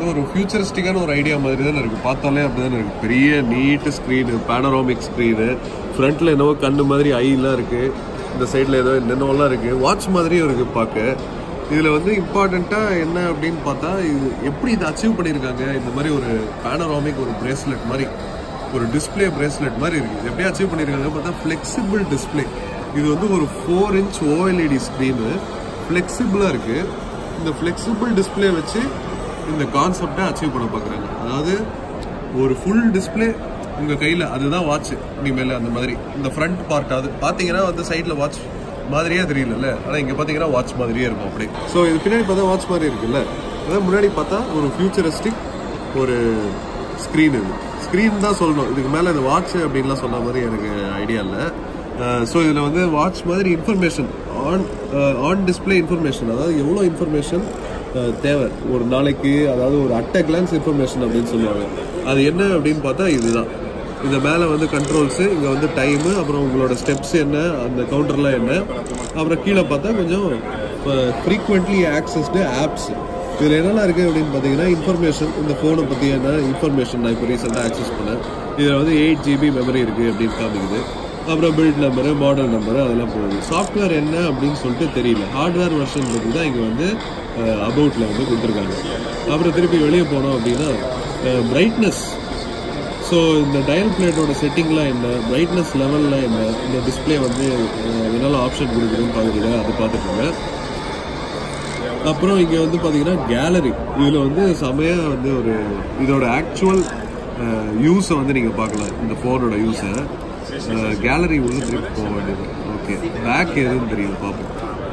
வந்து ஒரு ஃபியூச்சரிஸ்டிக்கான ஒரு ஐடியா மாதிரி தானே இருக்குது பார்த்தாலே அப்படி தானே இருக்குது பெரிய நீட்டு ஸ்க்ரீனு பேனராமிக் ஸ்க்ரீனு ஃப்ரண்ட்டில் என்னவோ கண்ணு மாதிரி ஐலாம் இருக்குது இந்த சைடில் ஏதோ என்னென்னவோலாம் இருக்குது வாட்ச் மாதிரியும் இருக்குது பார்க்க இதில் வந்து இம்பார்ட்டண்ட்டாக என்ன அப்படின்னு பார்த்தா இது எப்படி இதை அச்சீவ் பண்ணியிருக்காங்க இந்த மாதிரி ஒரு பேனராமிக் ஒரு பிரேஸ்லெட் மாதிரி ஒரு டிஸ்ப்ளே பிரேஸ்லெட் மாதிரி இருக்குது எப்படி அச்சீவ் பண்ணியிருக்காங்க பார்த்தா ஃப்ளெக்சிபிள் டிஸ்ப்ளே இது வந்து ஒரு ஃபோர் இன்ச் ஓஎல்இடி ஸ்க்ரீனு ஃப்ளெக்சிபிளாக இருக்குது இந்த ஃப்ளெக்சிபிள் டிஸ்ப்ளே வச்சு இந்த கான்செப்டை அச்சீவ் பண்ண பார்க்குறாங்க அதாவது ஒரு ஃபுல் டிஸ்ப்ளே உங்கள் கையில் அதுதான் வாட்ச் இனிமேல் அந்த மாதிரி இந்த ஃப்ரண்ட் பார்ட் அது பார்த்தீங்கன்னா வந்து சைடில் வாட்ச் மாதிரியே தெரியலல்ல ஆனால் இங்கே பார்த்தீங்கன்னா வாட்ச் மாதிரியே இருக்கும் அப்படியே ஸோ இது பின்னாடி பார்த்தா வாட்ச் மாதிரி இருக்குல்ல அதான் முன்னாடி பார்த்தா ஒரு ஃபியூச்சரிஸ்டிக் ஒரு ஸ்க்ரீன் இது ஸ்க்ரீன் தான் சொல்லணும் இதுக்கு மேலே இது வாட்ச் அப்படின்லாம் சொன்ன மாதிரி எனக்கு ஐடியா இல்லை ஸோ இதில் வந்து வாட்ச் மாதிரி information on on display information அதாவது எவ்வளோ இன்ஃபர்மேஷன் தேவை ஒரு நாளைக்கு அதாவது ஒரு அட் அ கிளான்ஸ் இன்ஃபர்மேஷன் அப்படின்னு சொல்லுவாங்க அது என்ன அப்படின்னு பார்த்தா இதுதான் இந்த மேலே வந்து கண்ட்ரோல்ஸு இங்கே வந்து டைமு அப்புறம் உங்களோட ஸ்டெப்ஸ் என்ன அந்த கவுண்டர்லாம் என்ன அப்புறம் கீழே பார்த்தா கொஞ்சம் ஃப்ரீக்வெண்ட்லி ஆக்சஸ்டு ஆப்ஸ் இதில் என்னெல்லாம் இருக்குது அப்படின்னு பார்த்தீங்கன்னா இன்ஃபர்மேஷன் இந்த ஃபோனை பற்றி என்ன இன்ஃபர்மேஷன் நான் இப்போ ரீசெண்டாக ஆக்சஸ் பண்ணேன் இதில் வந்து எயிட் ஜிபி மெமரி இருக்குது அப்படின்னு காமிக்குது அப்புறம் பில்ட் நம்பரு மாடல் நம்பரு அதெல்லாம் போகுது சாஃப்ட்வேர் என்ன அப்படின்னு சொல்லிட்டு தெரியல ஹார்ட்வேர் வெர்ஷன் பற்றி தான் இங்கே வந்து அபவுட்டில் வந்து கொடுத்துருக்காங்க அப்புறம் திருப்பி வெளியே போனோம் அப்படின்னா பிரைட்னஸ் ஸோ இந்த டயல் பிளேட்டோட செட்டிங்லாம் என்ன பிரைட்னஸ் லெவல்லாம் என்ன இந்த டிஸ்பிளே வந்து அஹ், என்னெல்லாம் ஆப்ஷன் கொடுக்குதுன்னு பார்க்குறீங்க அதை பார்த்துக்கோங்க அப்புறம் இங்கே வந்து பார்த்தீங்கன்னா கேலரி இதில் வந்து செமையாக வந்து ஒரு இதோட ஆக்சுவல் யூஸை வந்து நீங்கள் பார்க்கலாம் இந்த ஃபோனோட யூஸை கேலரி உள்ள திருப்பி போக வேண்டியது ஓகே பேக் எதுன்னு தெரியுது பார்ப்போம்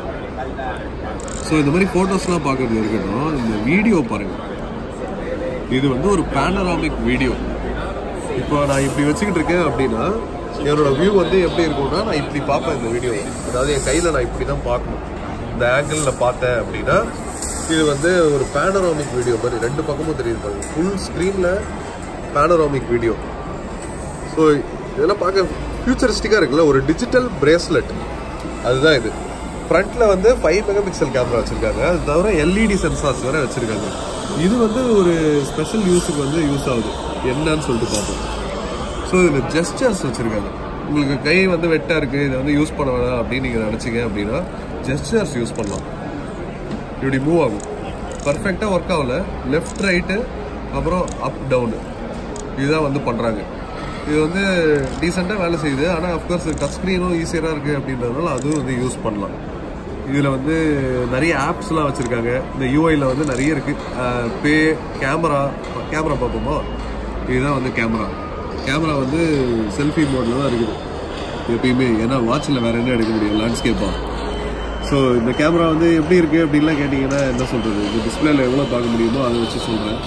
ஸோ இந்த மாதிரி ஃபோட்டோஸ்லாம் பார்க்கறது இருக்கட்டும் இந்த வீடியோ பாருங்கள் இது வந்து ஒரு பேனராமிக் வீடியோ இப்போ நான் இப்படி வச்சுக்கிட்டு இருக்கேன் அப்படின்னா என்னோட வியூ வந்து எப்படி இருக்கும்னா நான் இப்படி பார்ப்பேன் இந்த வீடியோ அதாவது என் கையில் நான் இப்படி தான் பார்க்கணும் இந்த ஆங்கிளில் பார்த்தேன் அப்படின்னா இது வந்து ஒரு பேனராமிக் வீடியோ மாதிரி ரெண்டு பக்கமும் தெரியுது பாருங்க ஃபுல் ஸ்க்ரீனில் பேனராமிக் வீடியோ ஸோ இதெல்லாம் பார்க்க ஃபியூச்சரிஸ்டிக்காக இருக்குல்ல ஒரு டிஜிட்டல் பிரேஸ்லெட் அதுதான் இது ஃப்ரண்ட்டில் வந்து ஃபைவ் மெகா பிக்சல் கேமரா வச்சுருக்காங்க அது தவிர எல்இடி சென்சார்ஸ் வேறு வச்சுருக்காங்க இது வந்து ஒரு ஸ்பெஷல் யூஸுக்கு வந்து யூஸ் ஆகுது என்னன்னு சொல்லிட்டு பார்ப்போம் ஸோ இதில் ஜெஸ்டர்ஸ் வச்சுருக்காங்க உங்களுக்கு கை வந்து வெட்டாக இருக்குது இதை வந்து யூஸ் பண்ண வேணாம் அப்படின்னு நீங்கள் நினச்சிங்க அப்படின்னா ஜெஸ்டர்ஸ் யூஸ் பண்ணலாம் இப்படி மூவ் ஆகும் பர்ஃபெக்டாக ஒர்க் ஆகல லெஃப்ட் ரைட்டு அப்புறம் அப் டவுனு இதுதான் வந்து பண்ணுறாங்க இது வந்து டீசெண்டாக வேலை செய்யுது ஆனால் அஃப்கோர்ஸ் டச் ஸ்க்ரீனும் ஈஸியராக இருக்குது அப்படின்றதுனால அதுவும் வந்து யூஸ் பண்ணலாம் இதில் வந்து நிறைய ஆப்ஸ்லாம் வச்சுருக்காங்க இந்த யூஐயில் வந்து நிறைய இருக்குது பே கேமரா கேமரா பார்ப்போமா இதுதான் வந்து கேமரா கேமரா வந்து செல்ஃபி மோடில் தான் இருக்குது எப்பயுமே ஏன்னா வாட்சில் வேறு என்ன எடுக்க முடியும் லேண்ட்ஸ்கேப்பாக ஸோ இந்த கேமரா வந்து எப்படி இருக்குது அப்படின்லாம் கேட்டிங்கன்னா என்ன சொல்கிறது இந்த டிஸ்பிளேல எவ்வளோ பார்க்க முடியுமோ அதை வச்சு சொல்கிறேன்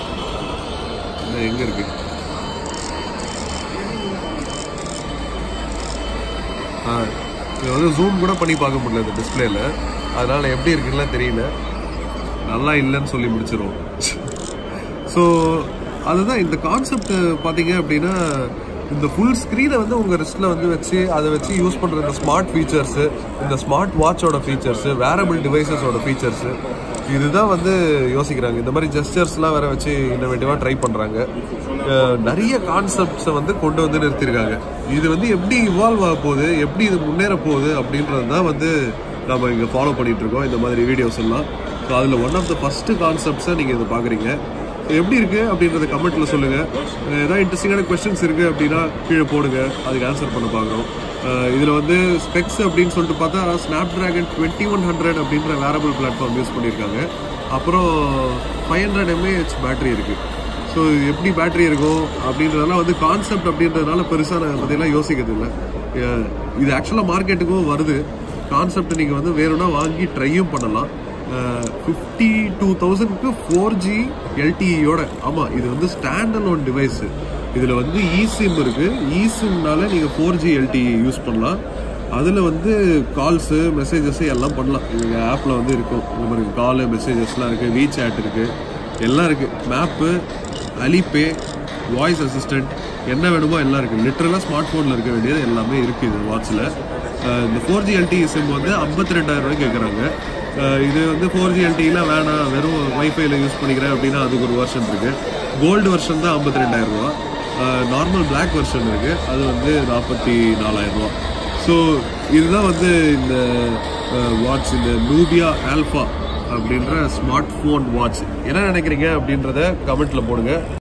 எங்கே இருக்குது ஆ இதை வந்து ஜூம் கூட பண்ணி பார்க்க முடியல இந்த டிஸ்பிளேல அதனால் எப்படி இருக்குன்னு தெரியல நல்லா இல்லைன்னு சொல்லி முடிச்சிருவோம் ஸோ அதுதான் இந்த கான்செப்ட் பார்த்தீங்க அப்படின்னா இந்த ஃபுல் ஸ்க்ரீனை வந்து உங்கள் ரிஸ்ட்டில் வந்து வச்சு அதை வச்சு யூஸ் பண்ணுற இந்த ஸ்மார்ட் ஃபீச்சர்ஸு இந்த ஸ்மார்ட் வாட்சோட ஃபீச்சர்ஸு வேரபிள் டிவைசஸோட ஃபீச்சர்ஸு இதுதான் வந்து யோசிக்கிறாங்க இந்த மாதிரி ஜெஸ்டர்ஸ்லாம் வேற வச்சு இன்னோவேட்டிவாக ட்ரை பண்ணுறாங்க நிறைய கான்செப்ட்ஸை வந்து கொண்டு வந்து நிறுத்தியிருக்காங்க இது வந்து எப்படி இவால்வ் ஆக போகுது எப்படி இது முன்னேற போகுது அப்படின்றது தான் வந்து நம்ம இங்கே ஃபாலோ பண்ணிட்டு இருக்கோம் இந்த மாதிரி வீடியோஸ் எல்லாம் ஸோ அதில் ஒன் ஆஃப் த ஃபஸ்ட்டு கான்செப்ட்ஸை நீங்கள் இதை பார்க்குறீங்க எப்படி இருக்கு அப்படின்றத கமெண்ட்ல சொல்லுங்க அஹ் ஏதாவது இன்ட்ரெஸ்டிங்கான கொஸ்டின்ஸ் இருக்கு அப்படின்னா கீழே போடுங்க அதுக்கு ஆன்சர் பண்ண பார்க்குறோம் இதில் வந்து ஸ்பெக்ஸ் அப்படின்னு சொல்லிட்டு பார்த்தா Snapdragon twenty one hundred அப்படின்ற வேரபிள் பிளாட்ஃபார்ம் யூஸ் பண்ணியிருக்காங்க அப்புறம் ஃபைவ் ஹண்ட்ரட் எம்ஏஹெச் பேட்டரி இருக்கு ஸோ எப்படி பேட்டரி இருக்கும் அப்படின்றதெல்லாம் வந்து கான்செப்ட் அப்படின்றதுனால பெருசாக நான் பற்றியெல்லாம் யோசிக்கிறது இல்லை அஹ் இது ஆக்சுவலாக மார்க்கெட்டுக்கும் வருது கான்செப்ட் நீங்கள் வந்து வேணும்னா வாங்கி ட்ரையும் பண்ணலாம் ஃபிஃப்டி டூ தௌசண்ட்க்கு ஃபோர் ஜி எல்டிஇயோட ஆமாம் இது வந்து ஸ்டாண்ட் அலோன் டிவைஸு இதில் வந்து இசிம் இருக்குது இசிம்னால நீங்கள் ஃபோர் ஜி எல்டிஇ யூஸ் பண்ணலாம் அதில் வந்து கால்ஸு மெசேஜஸ் எல்லாம் பண்ணலாம் எங்கள் ஆப்பில் வந்து இருக்கும் இந்த மாதிரி காலு மெசேஜஸ்லாம் இருக்குது வீ சேட் இருக்குது எல்லாம் இருக்குது மேப்பு அலிபே வாய்ஸ் அசிஸ்டன்ட் என்ன வேணுமோ எல்லாம் இருக்குது லிட்டரலாக ஸ்மார்ட் ஃபோனில் இருக்க வேண்டியது எல்லாமே இருக்குது இது வாட்சில் இந்த ஃபோர் ஜி எல்டி சிம் வந்து ஐம்பத்தி ரெண்டாயிரம் ரூபாய்க்கு கேட்குறாங்க அஹ் இது வந்து ஃபோர் ஜி எல்டிலாம் வேணாம் வெறும் வைஃபைல யூஸ் பண்ணிக்கிறேன் அப்படின்னா அதுக்கு ஒரு வெர்ஷன் இருக்கு கோல்டு வெர்ஷன் தான் ஐம்பத்தி ரெண்டாயிரம் ரூபா நார்மல் பிளாக் வெர்ஷன் இருக்கு அது வந்து நாற்பத்தி நாலாயிரம் ரூபா ஸோ இதுதான் வந்து இந்த வாட்ச் இந்த நூபியா ஆல்ஃபா அப்படின்ற ஸ்மார்ட் ஃபோன் வாட்ச் என்ன நினைக்கிறீங்க அப்படின்றத கமெண்ட்ல போடுங்க